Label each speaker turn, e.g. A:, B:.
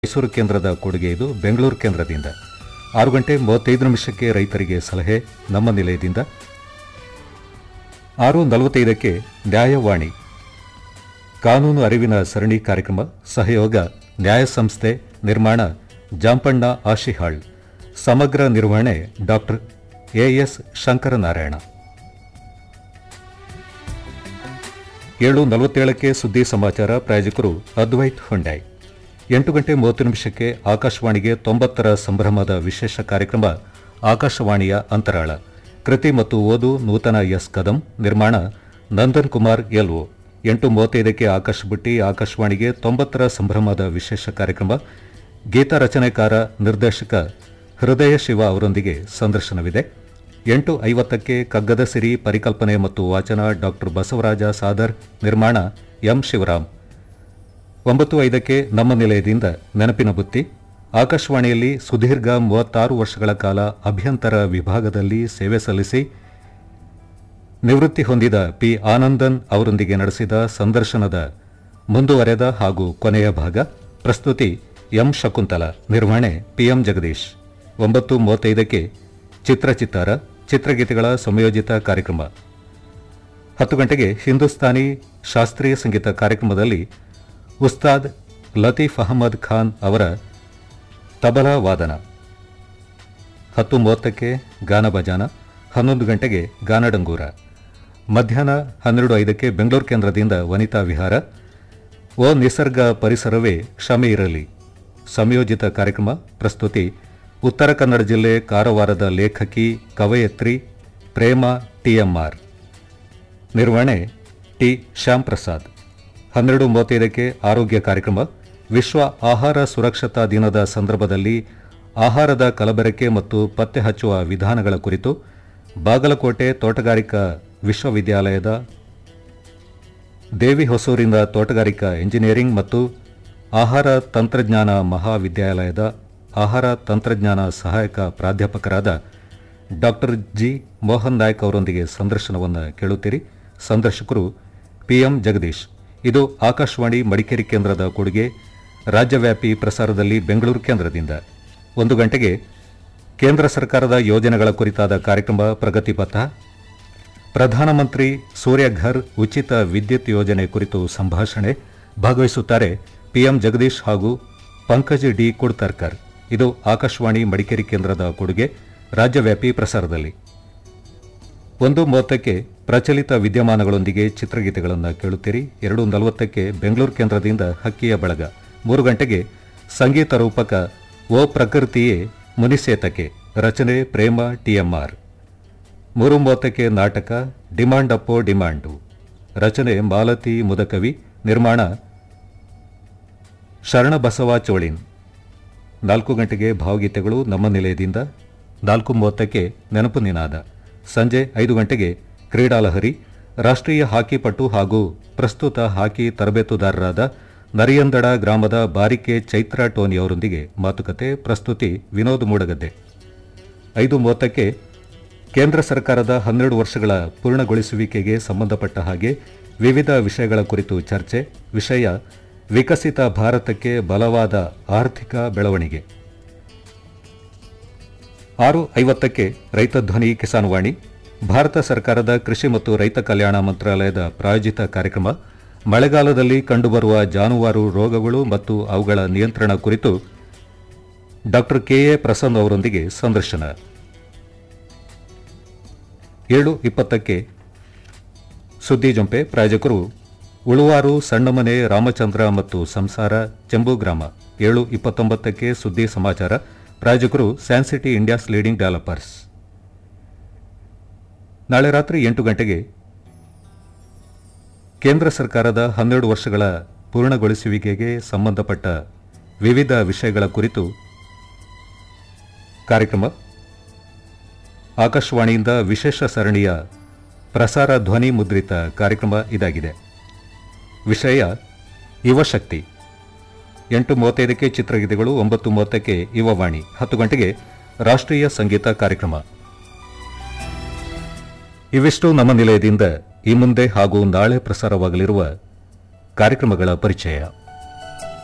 A: ಮೈಸೂರು ಕೇಂದ್ರದ ಕೊಡುಗೆ ಇದು ಬೆಂಗಳೂರು ಕೇಂದ್ರದಿಂದ ಆರು ಗಂಟೆ ಮೂವತ್ತೈದು ನಿಮಿಷಕ್ಕೆ ರೈತರಿಗೆ ಸಲಹೆ ನಮ್ಮ ನಿಲಯದಿಂದ ಆರು ನಲವತ್ತೈದಕ್ಕೆ ನ್ಯಾಯವಾಣಿ ಕಾನೂನು ಅರಿವಿನ ಸರಣಿ ಕಾರ್ಯಕ್ರಮ ಸಹಯೋಗ ನ್ಯಾಯ ಸಂಸ್ಥೆ ನಿರ್ಮಾಣ ಜಾಂಪಣ್ಣ ಆಶಿಹಾಳ್ ಸಮಗ್ರ ನಿರ್ವಹಣೆ ಡಾಕ್ಟರ್ ಎಎಸ್ ಶಂಕರನಾರಾಯಣ ಏಳು ನಲವತ್ತೇಳಕ್ಕೆ ಸುದ್ದಿ ಸಮಾಚಾರ ಪ್ರಾಯೋಜಕರು ಅದ್ವೈತ್ ಹುಂಡೈ ಎಂಟು ಗಂಟೆ ಮೂವತ್ತು ನಿಮಿಷಕ್ಕೆ ಆಕಾಶವಾಣಿಗೆ ತೊಂಬತ್ತರ ಸಂಭ್ರಮದ ವಿಶೇಷ ಕಾರ್ಯಕ್ರಮ ಆಕಾಶವಾಣಿಯ ಅಂತರಾಳ ಕೃತಿ ಮತ್ತು ಓದು ನೂತನ ಎಸ್ ಕದಂ ನಿರ್ಮಾಣ ನಂದನ್ ಕುಮಾರ್ ಎಲ್ಒ ಎಂಟು ಮೂವತ್ತೈದಕ್ಕೆ ಆಕಾಶ ಬುಟ್ಟಿ ಆಕಾಶವಾಣಿಗೆ ತೊಂಬತ್ತರ ಸಂಭ್ರಮದ ವಿಶೇಷ ಕಾರ್ಯಕ್ರಮ ಗೀತ ರಚನೆಕಾರ ನಿರ್ದೇಶಕ ಹೃದಯ ಶಿವ ಅವರೊಂದಿಗೆ ಸಂದರ್ಶನವಿದೆ ಎಂಟು ಐವತ್ತಕ್ಕೆ ಕಗ್ಗದ ಸಿರಿ ಪರಿಕಲ್ಪನೆ ಮತ್ತು ವಾಚನ ಡಾಕ್ಟರ್ ಬಸವರಾಜ ಸಾದರ್ ನಿರ್ಮಾಣ ಎಂ ಶಿವರಾಮ್ ಒಂಬತ್ತು ಐದಕ್ಕೆ ನಮ್ಮ ನಿಲಯದಿಂದ ನೆನಪಿನ ಬುತ್ತಿ ಆಕಾಶವಾಣಿಯಲ್ಲಿ ಸುದೀರ್ಘ ಮೂವತ್ತಾರು ವರ್ಷಗಳ ಕಾಲ ಅಭ್ಯಂತರ ವಿಭಾಗದಲ್ಲಿ ಸೇವೆ ಸಲ್ಲಿಸಿ ನಿವೃತ್ತಿ ಹೊಂದಿದ ಪಿ ಆನಂದನ್ ಅವರೊಂದಿಗೆ ನಡೆಸಿದ ಸಂದರ್ಶನದ ಮುಂದುವರೆದ ಹಾಗೂ ಕೊನೆಯ ಭಾಗ ಪ್ರಸ್ತುತಿ ಎಂ ಶಕುಂತಲ ನಿರ್ವಹಣೆ ಪಿಎಂ ಜಗದೀಶ್ ಒಂಬತ್ತು ಮೂವತ್ತೈದಕ್ಕೆ ಚಿತ್ರಚಿತ್ತಾರ ಚಿತ್ರಗೀತೆಗಳ ಸಂಯೋಜಿತ ಕಾರ್ಯಕ್ರಮ ಹತ್ತು ಗಂಟೆಗೆ ಹಿಂದೂಸ್ತಾನಿ ಶಾಸ್ತ್ರೀಯ ಸಂಗೀತ ಕಾರ್ಯಕ್ರಮದಲ್ಲಿ ಉಸ್ತಾದ್ ಲತೀಫ್ ಅಹಮದ್ ಖಾನ್ ಅವರ ತಬಲಾ ವಾದನ ಹತ್ತು ಮೂವತ್ತಕ್ಕೆ ಗಾನ ಬಜಾನ ಹನ್ನೊಂದು ಗಂಟೆಗೆ ಗಾನಡಂಗೂರ ಮಧ್ಯಾಹ್ನ ಹನ್ನೆರಡು ಐದಕ್ಕೆ ಬೆಂಗಳೂರು ಕೇಂದ್ರದಿಂದ ವನಿತಾ ವಿಹಾರ ಓ ನಿಸರ್ಗ ಪರಿಸರವೇ ಕ್ಷಮೆ ಇರಲಿ ಸಂಯೋಜಿತ ಕಾರ್ಯಕ್ರಮ ಪ್ರಸ್ತುತಿ ಉತ್ತರ ಕನ್ನಡ ಜಿಲ್ಲೆ ಕಾರವಾರದ ಲೇಖಕಿ ಕವಯತ್ರಿ ಪ್ರೇಮ ಟಿಎಂಆರ್ ನಿರ್ವಹಣೆ ಟಿ ಶ್ಯಾಮ್ ಪ್ರಸಾದ್ ಹನ್ನೆರಡು ಮೂವತ್ತೈದಕ್ಕೆ ಆರೋಗ್ಯ ಕಾರ್ಯಕ್ರಮ ವಿಶ್ವ ಆಹಾರ ಸುರಕ್ಷತಾ ದಿನದ ಸಂದರ್ಭದಲ್ಲಿ ಆಹಾರದ ಕಲಬೆರಕೆ ಮತ್ತು ಪತ್ತೆ ಹಚ್ಚುವ ವಿಧಾನಗಳ ಕುರಿತು ಬಾಗಲಕೋಟೆ ತೋಟಗಾರಿಕಾ ವಿಶ್ವವಿದ್ಯಾಲಯದ ದೇವಿ ಹೊಸೂರಿನ ತೋಟಗಾರಿಕಾ ಎಂಜಿನಿಯರಿಂಗ್ ಮತ್ತು ಆಹಾರ ತಂತ್ರಜ್ಞಾನ ಮಹಾವಿದ್ಯಾಲಯದ ಆಹಾರ ತಂತ್ರಜ್ಞಾನ ಸಹಾಯಕ ಪ್ರಾಧ್ಯಾಪಕರಾದ ಡಾಕ್ಟರ್ ಜಿ ಮೋಹನ್ ನಾಯ್ಕ್ ಅವರೊಂದಿಗೆ ಸಂದರ್ಶನವನ್ನು ಕೇಳುತ್ತೀರಿ ಸಂದರ್ಶಕರು ಪಿಎಂ ಜಗದೀಶ್ ಇದು ಆಕಾಶವಾಣಿ ಮಡಿಕೇರಿ ಕೇಂದ್ರದ ಕೊಡುಗೆ ರಾಜ್ಯವ್ಯಾಪಿ ಪ್ರಸಾರದಲ್ಲಿ ಬೆಂಗಳೂರು ಕೇಂದ್ರದಿಂದ ಒಂದು ಗಂಟೆಗೆ ಕೇಂದ್ರ ಸರ್ಕಾರದ ಯೋಜನೆಗಳ ಕುರಿತಾದ ಕಾರ್ಯಕ್ರಮ ಪ್ರಗತಿ ಪಥ ಪ್ರಧಾನಮಂತ್ರಿ ಸೂರ್ಯಘರ್ ಉಚಿತ ವಿದ್ಯುತ್ ಯೋಜನೆ ಕುರಿತು ಸಂಭಾಷಣೆ ಭಾಗವಹಿಸುತ್ತಾರೆ ಪಿಎಂ ಜಗದೀಶ್ ಹಾಗೂ ಪಂಕಜ್ ಡಿ ಕುಡ್ತರ್ಕರ್ ಇದು ಆಕಾಶವಾಣಿ ಮಡಿಕೇರಿ ಕೇಂದ್ರದ ಕೊಡುಗೆ ರಾಜ್ಯವ್ಯಾಪಿ ಪ್ರಸಾರದಲ್ಲಿ ಒಂದು ಮೂವತ್ತಕ್ಕೆ ಪ್ರಚಲಿತ ವಿದ್ಯಮಾನಗಳೊಂದಿಗೆ ಚಿತ್ರಗೀತೆಗಳನ್ನು ಕೇಳುತ್ತೀರಿ ಎರಡು ನಲವತ್ತಕ್ಕೆ ಬೆಂಗಳೂರು ಕೇಂದ್ರದಿಂದ ಹಕ್ಕಿಯ ಬಳಗ ಮೂರು ಗಂಟೆಗೆ ಸಂಗೀತ ರೂಪಕ ಓ ಪ್ರಕೃತಿಯೇ ಮುನಿಸೇತಕ್ಕೆ ರಚನೆ ಪ್ರೇಮ ಟಿಎಂಆರ್ ಮೂರು ಮೂವತ್ತಕ್ಕೆ ನಾಟಕ ಡಿಮಾಂಡ್ ಅಪ್ಪೋ ಡಿಮಾಂಡು ರಚನೆ ಮಾಲತಿ ಮುದಕವಿ ನಿರ್ಮಾಣ ಶರಣಬಸವ ಚೋಳಿನ್ ನಾಲ್ಕು ಗಂಟೆಗೆ ಭಾವಗೀತೆಗಳು ನಮ್ಮ ನಿಲಯದಿಂದ ನಾಲ್ಕು ಮೂವತ್ತಕ್ಕೆ ನೆನಪು ನಿನಾದ ಸಂಜೆ ಐದು ಗಂಟೆಗೆ ಕ್ರೀಡಾಲಹರಿ ರಾಷ್ಟ್ರೀಯ ಹಾಕಿ ಪಟು ಹಾಗೂ ಪ್ರಸ್ತುತ ಹಾಕಿ ತರಬೇತುದಾರರಾದ ನರಿಯಂದಡ ಗ್ರಾಮದ ಬಾರಿಕೆ ಚೈತ್ರ ಟೋನಿ ಅವರೊಂದಿಗೆ ಮಾತುಕತೆ ಪ್ರಸ್ತುತಿ ವಿನೋದ್ ಮೂಡಗದ್ದೆ ಐದು ಮೂವತ್ತಕ್ಕೆ ಕೇಂದ್ರ ಸರ್ಕಾರದ ಹನ್ನೆರಡು ವರ್ಷಗಳ ಪೂರ್ಣಗೊಳಿಸುವಿಕೆಗೆ ಸಂಬಂಧಪಟ್ಟ ಹಾಗೆ ವಿವಿಧ ವಿಷಯಗಳ ಕುರಿತು ಚರ್ಚೆ ವಿಷಯ ವಿಕಸಿತ ಭಾರತಕ್ಕೆ ಬಲವಾದ ಆರ್ಥಿಕ ಬೆಳವಣಿಗೆ ಆರು ಐವತ್ತಕ್ಕೆ ರೈತ ಧ್ವನಿ ಕಿಸಾನ್ ವಾಣಿ ಭಾರತ ಸರ್ಕಾರದ ಕೃಷಿ ಮತ್ತು ರೈತ ಕಲ್ಯಾಣ ಮಂತ್ರಾಲಯದ ಪ್ರಾಯೋಜಿತ ಕಾರ್ಯಕ್ರಮ ಮಳೆಗಾಲದಲ್ಲಿ ಕಂಡುಬರುವ ಜಾನುವಾರು ರೋಗಗಳು ಮತ್ತು ಅವುಗಳ ನಿಯಂತ್ರಣ ಕುರಿತು ಡಾಕ್ಟರ್ ಕೆಎ ಪ್ರಸನ್ನ ಅವರೊಂದಿಗೆ ಸಂದರ್ಶನ ಏಳು ಇಪ್ಪತ್ತಕ್ಕೆ ಸುದ್ದಿ ಜೊಂಪೆ ಪ್ರಾಯೋಜಕರು ಉಳುವಾರು ಸಣ್ಣಮನೆ ರಾಮಚಂದ್ರ ಮತ್ತು ಸಂಸಾರ ಚೆಂಬು ಗ್ರಾಮ ಏಳು ಇಪ್ಪತ್ತೊಂಬತ್ತಕ್ಕೆ ಸುದ್ದಿ ಸಮಾಚಾರ ಪ್ರಾಯೋಜಕರು ಸ್ಯಾನ್ಸಿಟಿ ಇಂಡಿಯಾಸ್ ಲೀಡಿಂಗ್ ಡೆವಲಪರ್ಸ್ ನಾಳೆ ರಾತ್ರಿ ಎಂಟು ಗಂಟೆಗೆ ಕೇಂದ್ರ ಸರ್ಕಾರದ ಹನ್ನೆರಡು ವರ್ಷಗಳ ಪೂರ್ಣಗೊಳಿಸುವಿಕೆಗೆ ಸಂಬಂಧಪಟ್ಟ ವಿವಿಧ ವಿಷಯಗಳ ಕುರಿತು ಕಾರ್ಯಕ್ರಮ ಆಕಾಶವಾಣಿಯಿಂದ ವಿಶೇಷ ಸರಣಿಯ ಪ್ರಸಾರ ಧ್ವನಿ ಮುದ್ರಿತ ಕಾರ್ಯಕ್ರಮ ಇದಾಗಿದೆ ವಿಷಯ ಯುವಶಕ್ತಿ ಎಂಟು ಮೂವತ್ತೈದಕ್ಕೆ ಚಿತ್ರಗೀತೆಗಳು ಒಂಬತ್ತು ಮೂವತ್ತಕ್ಕೆ ಯುವವಾಣಿ ಹತ್ತು ಗಂಟೆಗೆ ರಾಷ್ಟ್ರೀಯ ಸಂಗೀತ ಕಾರ್ಯಕ್ರಮ ಇವಿಷ್ಟು ನಮ್ಮ ನಿಲಯದಿಂದ ಈ ಮುಂದೆ ಹಾಗೂ ನಾಳೆ ಪ್ರಸಾರವಾಗಲಿರುವ ಕಾರ್ಯಕ್ರಮಗಳ ಪರಿಚಯ